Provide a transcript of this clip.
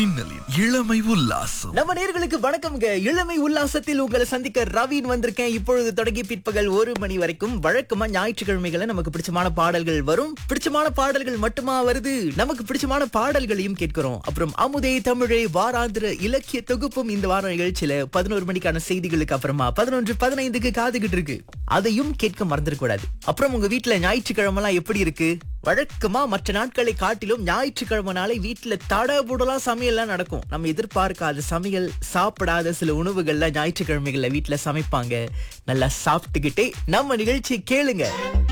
மின்னலின் இளமை உல்லாசம் நம்ம நேர்களுக்கு வணக்கம்ங்க இளமை உல்லாசத்தில் உங்களை சந்திக்க ரவீன் வந்திருக்கேன் இப்பொழுது தொடங்கி பிற்பகல் ஒரு மணி வரைக்கும் வழக்கமா ஞாயிற்றுக்கிழமைகளை நமக்கு பிடிச்சமான பாடல்கள் வரும் பிடிச்சமான பாடல்கள் மட்டுமா வருது நமக்கு பிடிச்சமான பாடல்களையும் கேட்கிறோம் அப்புறம் அமுதே தமிழே வாராந்திர இலக்கிய தொகுப்பும் இந்த வார நிகழ்ச்சியில பதினோரு மணிக்கான செய்திகளுக்கு அப்புறமா பதினொன்று பதினைந்துக்கு காதுகிட்டு இருக்கு அதையும் கேட்க மறந்துடக்கூடாது அப்புறம் உங்க வீட்டுல ஞாயிற்றுக்கிழமெல்லாம் எப்படி இருக்கு வழக்கமா மற்ற நாட்களை காட்டிலும் ஞாயிற்றுக்கிழமை நாளை வீட்டுல தடபுடலாம் சமையல்லாம் நடக்கும் நம்ம எதிர்பார்க்காத சமையல் சாப்பிடாத சில உணவுகள்லாம் ஞாயிற்றுக்கிழமைகள்ல வீட்டுல சமைப்பாங்க நல்லா சாப்பிட்டுக்கிட்டே நம்ம நிகழ்ச்சி கேளுங்க